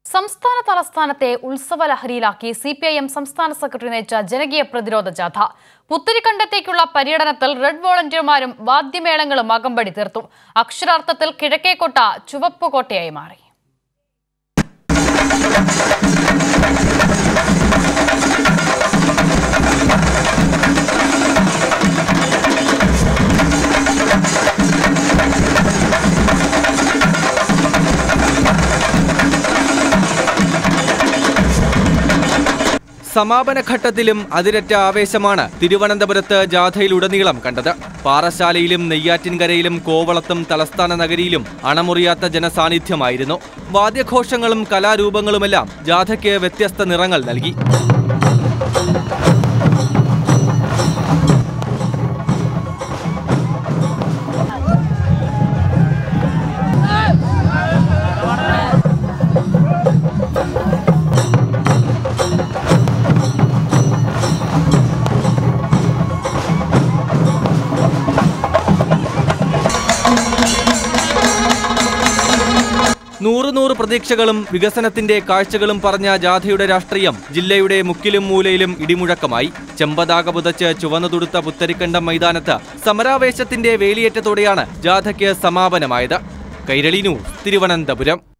സംസ്ഥാന തലസ്ഥാനത്തെ ഉത്സവ ലഹരിയിലാക്കി സി പി ഐ എം സംസ്ഥാന സെക്രട്ടറി നയിച്ച ജനകീയ പ്രതിരോധ ജാഥ പുത്തരിക്കണ്ടത്തേക്കുള്ള പര്യടനത്തിൽ റെഡ് വോളണ്ടിയർമാരും വാദ്യമേളങ്ങളും അകമ്പടി തീർത്തു അക്ഷരാർത്ഥത്തിൽ കിഴക്കേക്കോട്ട ചുവപ്പ് കോട്ടയായി മാറി സമാപന ഘട്ടത്തിലും അതിരറ്റ ആവേശമാണ് തിരുവനന്തപുരത്ത് ജാഥയിലുടനീളം കണ്ടത് പാറശാലയിലും നെയ്യാറ്റിൻകരയിലും കോവളത്തും തലസ്ഥാന നഗരിയിലും അണമുറിയാത്ത ജനസാന്നിധ്യമായിരുന്നു വാദ്യഘോഷങ്ങളും കലാരൂപങ്ങളുമെല്ലാം ജാഥയ്ക്ക് വ്യത്യസ്ത നിറങ്ങൾ നൽകി നൂറ് നൂറ് പ്രതീക്ഷകളും വികസനത്തിന്റെ കാഴ്ചകളും പറഞ്ഞ ജാഥയുടെ രാഷ്ട്രീയം ജില്ലയുടെ മുക്കിലും മൂലയിലും ഇടിമുഴക്കമായി ചെമ്പതാക പുതച്ച് ചുവന്നു തുടുത്ത പുത്തരിക്കണ്ടം മൈതാനത്ത് സമരാവേശത്തിന്റെ വേലിയേറ്റത്തോടെയാണ് ജാഥയ്ക്ക് സമാപനമായത് കൈരളി ന്യൂസ് തിരുവനന്തപുരം